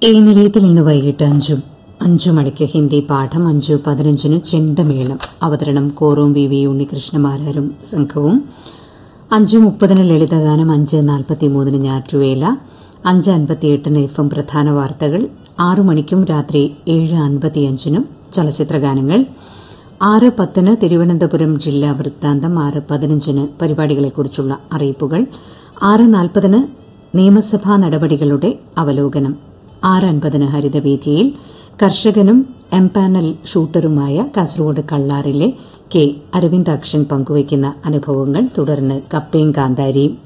ഈ നിലയത്തിൽ ഇന്ന് വൈകിട്ട് അഞ്ചും അഞ്ചു മണിക്ക് ഹിന്ദി പാഠം അഞ്ചു പതിനഞ്ചിന് ചെണ്ടമേളം അവതരണം കോറൂം വി വി ഉണ്ണികൃഷ്ണമാരാരും സംഘവും അഞ്ചു മുപ്പതിന് ലളിതഗാനം അഞ്ച് നാൽപ്പത്തിമൂന്നിന് ഞാറ്റുവേല അഞ്ച് അൻപത്തിയെട്ടിന് എഫ് എം പ്രധാന വാർത്തകൾ ആറു മണിക്കും രാത്രി ഏഴ് അൻപത്തിയഞ്ചിനും ചലച്ചിത്രഗാനങ്ങൾ ആറ് പത്തിന് തിരുവനന്തപുരം ജില്ലാ വൃത്താന്തം ആറ് പതിനഞ്ചിന് പരിപാടികളെക്കുറിച്ചുള്ള അറിയിപ്പുകൾ ആറ് നാൽപ്പതിന് നിയമസഭാ നടപടികളുടെ അവലോകനം ആറ് അൻപതിന് ഹരിതവേദിയിൽ കർഷകനും എംപാനൽ ഷൂട്ടറുമായ കാസർഗോഡ് കള്ളാറിലെ കെ അരവിന്ദാക്ഷൻ പങ്കുവയ്ക്കുന്ന അനുഭവങ്ങൾ തുടർന്ന് കപ്പയും കാന്താരിയും